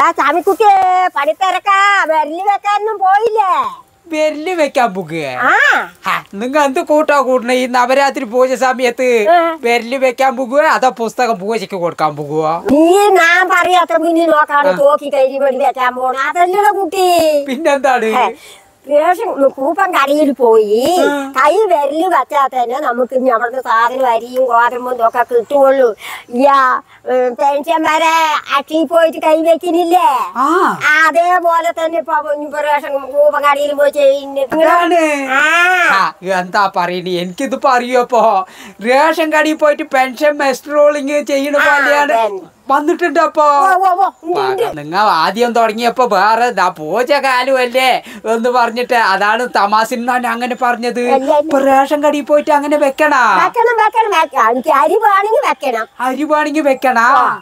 ആ ചാമിക്കുട്ടി പണിത്തിരക്കാ വെരലി വെക്കാനൊന്നും പോയില്ലേ വെല്ല് വെക്കാൻ പോകുക ആ നിങ്ങൾ എന്ത് കൂട്ടാ കൂട്ടണ ഈ നവരാത്രി പൂജ സമയത്ത് ഏ. വെല്ല് വെക്കാൻ പോകുക അതോ പുസ്തകം പൂജയ്ക്ക് കൊടുക്കാൻ പോകുക നീ ഞാൻ പറയാത്ത മുന്നിൽ നോക്കാണ് തോക്കി കൈരി വെടി വെക്കാൻ പോണ അതല്ലല്ലോ കുട്ടി പിന്നെന്താണ് ഹേ, റേഷൻ കൂപ്പൻ കടയിൽ പോയി കൈ വിരല് വെച്ചാൽ തന്നെ നമുക്ക് ഇനി അവിടുത്തെ സാധനം അരിയും ഗോതമ്പും ഇതൊക്കെ കിട്ടുള്ളൂ യാ പെൻഷന്മാരെ അക്ഷി പോയിട്ട് കൈ വെക്കുന്നില്ലേ ആ അതേപോലെ തന്നെ ഇപ്പൊ ഇനിയിപ്പോ റേഷൻ കൂപ്പൻ കടയിൽ പോയി ചെയ്യുന്നു അതാണ് ആ ആ, എന്താ പറയണേ എനിക്കിതിപ്പോ അറിയോപ്പോ റേഷൻ കടയിൽ പോയിട്ട് പെൻഷൻ മെസ്ട്രോളിങ് ചെയ്യണ ആ, പോലെയാണ് അതന്നെ. വന്നിട്ടുണ്ട് അപ്പൊ ഓ, ഓ, ഓ, ഉണ്ട്, ഉണ്ട്. നിങ്ങൾ ആദ്യം തുടങ്ങിയപ്പോ വേറെ ദാ പൂജ കാലുമല്ലേ എന്ന് പറഞ്ഞിട്ട് അതാണ് തമാസിന്നാണ് അങ്ങനെ പറഞ്ഞത് അല്ല, അല്ല. ഇപ്പൊ റേഷൻ കടയിൽ പോയിട്ട് അങ്ങനെ വെക്കണ വെക്കണം വെക്കണം വെക്കണം എനിക്ക് അരി വേണമെങ്കിൽ വെക്കണം അരി വേണമെങ്കിൽ വെക്കണ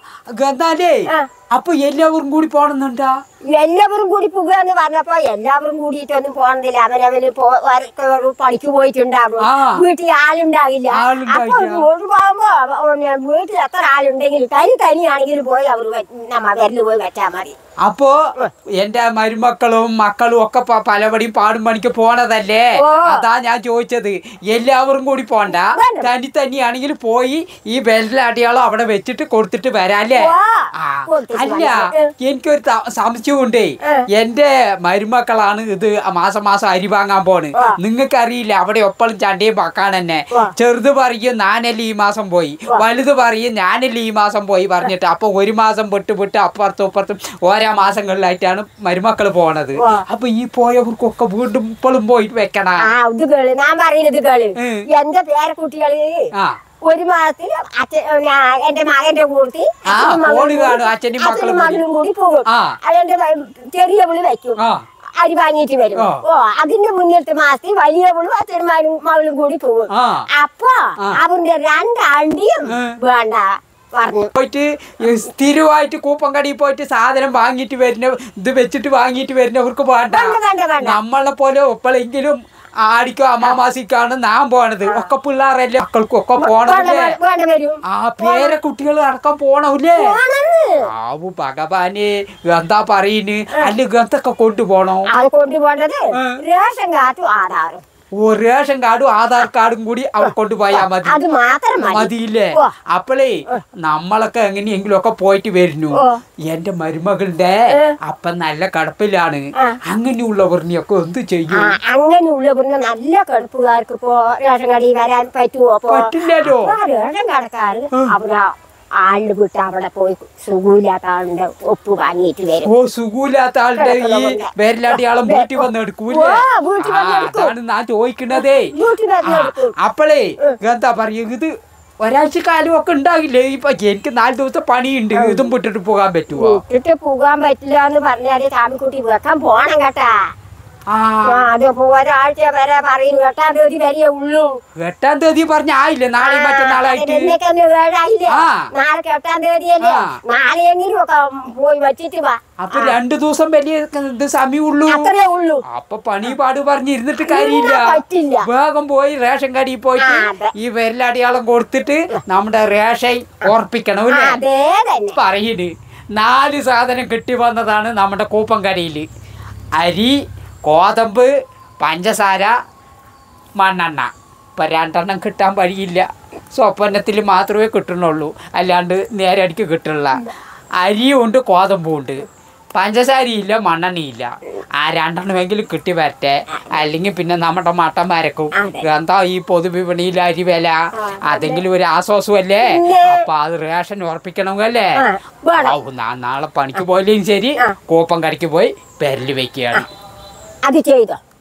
എന്നാലേ ആ. അപ്പൊ എല്ലാവരും കൂടി പോണെന്നുണ്ടാ എല്ലാവരും കൂടി പോകുക എന്ന് പറഞ്ഞപ്പോ എല്ലാവരും കൂടിയിട്ടൊന്നും പോകണമെന്നില്ല അവരവര് പോ- ഓരോരുത്തർ പണിക്ക് പോയിട്ടുണ്ടാകും ആ. വീട്ടിൽ ആളുണ്ടാകില്ല ആളുണ്ടാകില്ല. അപ്പൊ റോഡ് പോകുമ്പോ പിന്നെ വീട്ടിൽ എത്ര ആളുണ്ടെങ്കിൽ തനി തനിയാണെങ്കിൽ പോയി അവർ നമ്മ വിരല് പോയി വെച്ചാൽ മതി അപ്പോ എന്റെ മരുമക്കളും മക്കളും ഒക്കെ പ- പലപടിയും പാടും പണിക്ക് പോണതല്ലേ ഓ. അതാ ഞാൻ ചോദിച്ചത് എല്ലാവരും കൂടി പോണ്ട വേണ്ട. തനി തന്നെയാണെങ്കിൽ പോയി ഈ വെള്ളടിയാളം അവിടെ വെച്ചിട്ട് കൊടുത്തിട്ട് വരാല്ലേ ഓ. ആ, കൊടുത്തിട്ട് അല്ല വരാം. എനിക്കൊരു ത- സംശയമുണ്ടേ ഏ. എന്റെ മരുമക്കളാണ് ഇത് മാസം മാസം അരി വാങ്ങാൻ പോണ് ആ. നിങ്ങൾക്ക് അറിയില്ല അവിടെ ഒപ്പളും ചണ്ടയും പക്കാൻ തന്നെ ആ. ചെറുത് പറയും ഞാനല്ലേ ഈ മാസം പോയി വലുത് പറയും ഞാനല്ലേ ഈ മാസം പോയി പറഞ്ഞിട്ട് അപ്പൊ ഒരു മാസം വിട്ട് വിട്ട് അപ്പുറത്തും ഇപ്പുറത്തും ഓരോ മാസങ്ങളിലായിട്ടാണ് മരുമക്കൾ പോണത് ആ. അപ്പൊ ഈ പോയവർക്കൊക്കെ വീണ്ടും ഇപ്പോഴും പോയിട്ട് വെക്കണ ആ ഇത് കേള് ഞാൻ പറയുന്നത് കേള് ഉം. എന്റെ പേരക്കുട്ടികള് ആ ഒരു മാസത്തിൽ അച്ഛൻ ഞാൻ- എന്റെ മകന്റെ കൂട്ടി ആ, അച്ഛനും മകനും ഫോണ് കാണും. കൂടി- അച്ഛനും അച്ഛനും മക്കളും മകനും കൂടി പോകും ആ. അതെന്റെ വ- ചെറിയ വിളി വെക്കും ആ അരി വാങ്ങിയിട്ട് വരും ആ. ഓ അതിന്റെ മുന്നിലത്തെ മാസത്തിൽ വലിയ വിളും അച്ഛനും മകനും മകളും കൂടി പോകും ആ അപ്പൊ ആ. അവന്റെ രണ്ടാണ്ടിയും ഉം. വേണ്ട പറഞ്ഞു പോയിട്ട് ഈ സ്ഥിരമായിട്ട് കൂപ്പൻ കടയിൽ പോയിട്ട് സാധനം വാങ്ങിയിട്ട് വരുന്ന ഇത് വെച്ചിട്ട് വാങ്ങിയിട്ട് വരുന്നവർക്ക് വേണ്ട വേണ്ട വേണ്ട വേണ്ട നമ്മളെ പോലെ എപ്പോഴെങ്കിലും ആടിക്കോ അമ്മാമാസിക്കാണ് നാം പോണത് ഒക്കെ പിള്ളേരല്ലേ മക്കൾക്കും ഒക്കെ വേണ്ട പോണല്ലേ വേണ്ട, വേണ്ട വരും ആ പേര കുട്ടികൾ അടക്കം പോണല്ലേ പോണെന്ന് ആവു ഭഗവാന് എന്താ പറയുന്നു അല്ല ഗന്തൊക്കെ കൊണ്ടുപോണോ അത് കൊണ്ടുപോകേണ്ടത് ആ. റേഷൻ കാർഡും ആധാറും ഓ റേഷൻ കാർഡും ആധാർ കാർഡും കൂടി അവിടെ കൊണ്ടുപോയാ മതി അത് മാത്രം മതി മതിയില്ലേ ഓ. അപ്പളേ നമ്മളൊക്കെ എങ്ങനെയെങ്കിലും ഒക്കെ പോയിട്ട് വരുന്നു ഓ. എന്റെ മരുമകളുടെ അപ്പൻ നല്ല കടപ്പിലാണ് ആ. അങ്ങനെയുള്ളവരിനെയൊക്കെ എന്ത് ആ, ചെയ്യും അങ്ങനെയുള്ള പിന്നെ നല്ല കടുപ്പുകാർക്ക് ഇപ്പോ റേഷൻ കടയിൽ വരാൻ പറ്റുമോ അപ്പൊ പറ്റില്ലല്ലോ അപ്പൊ ആ റേഷൻ കടക്കാർ അവിടെ ആളിന് വിട്ട് അവിടെ പോയി സുഖമില്ലാത്ത ആളുടെ ഒപ്പ് വാങ്ങിയിട്ട് വരും ഓ സുഖമില്ലാത്ത ആളുടെ ഈ വേരലാട്ടിയാളം വീട്ടിൽ വന്ന് എടുക്കൂലേ ഓ, വീട്ടിൽ ആ, വന്ന് എടുക്കും. അതാണ് ഞാൻ ചോദിക്കണതേ വീട്ടിൽ വന്ന് ആ, എടുക്കും. അപ്പളേ എന്താ പറയ ഇത് ഒരാഴ്ച കാലം ഒക്കെ ഉണ്ടാകില്ലേ ഇപ്പൊ എനിക്ക് നാല് ദിവസത്തെ പണിയുണ്ട് ഇതും വിട്ടിട്ട് പോകാൻ പറ്റുമോ വിട്ടിട്ട് പോകാൻ പറ്റില്ല എന്ന് പറഞ്ഞാല് ചാമിക്കുട്ടി വെക്കാൻ പോണം കേട്ടാ ആ ആ, അത് ഇപ്പൊ ഒരാഴ്ച വരെ പറയും എട്ടാം തീയതി വരെയേ ഉള്ളൂ എട്ടാം തീയതി പറഞ്ഞ ആയില്ലേ നാളെ മറ്റന്നാളായിട്ട് എന്നൊക്കെ ഏഴായില്ലേ ആ. നാളെ എട്ടാം തീയതിയല്ലേ ആ. നാളെയെങ്കിലും ഒക്കെ പോയി വെച്ചിട്ട് വാ അപ്പൊ രണ്ടു ദിവസം വലിയ ഇത് സമയമുള്ളൂ അത്രേ ഉള്ളൂ അപ്പൊ പണി പാട് പറഞ്ഞിരുന്നിട്ട് കാര്യമില്ല ഇല്ല, പറ്റില്ല. വേഗം പോയി റേഷൻ കടയിൽ പോയിട്ട് ആ, അതെ. ഈ വിരലടയാളം കൊടുത്തിട്ട് നമ്മുടെ റേഷൻ ഓർപ്പിക്കണം ആ, അല്ലേ അതേ തന്നെ പറയണ് നാല് സാധനം കിട്ടി വന്നതാണ് നമ്മുടെ കൂപ്പൻ കടയിൽ അരി ഗോതമ്പ് പഞ്ചസാര മണ്ണെണ്ണ ഇപ്പം രണ്ടെണ്ണം കിട്ടാൻ വഴിയില്ല സ്വപ്നത്തിൽ മാത്രമേ കിട്ടണുള്ളൂ അല്ലാണ്ട് നേരെ അടിക്ക് കിട്ടണില്ല അരിയും ഉണ്ട് ഗോതമ്പും ഉണ്ട് പഞ്ചസാരയില്ല മണ്ണെണ്ണയില്ല ആ രണ്ടെണ്ണമെങ്കിലും കിട്ടി വരട്ടെ അല്ലെങ്കിൽ പിന്നെ നമ്മുടെ മട്ടം വരക്കും അതെ. എന്താ ഈ പൊതുവിപണിയിൽ അരി വില അതെങ്കിലും ഒരു ആശ്വാസമല്ലേ പിന്നെ. അപ്പൊ അത് റേഷൻ ഉറപ്പിക്കണമെങ്കിലേ ആ, വേണം ഔ, നാ- നാളെ പണിക്ക് പോയില്ലെങ്കിൽ ശരി കൂപ്പം കടയ്ക്ക് പോയി പെരല് വെക്കുകയാണ് അത് ചെയ്തോ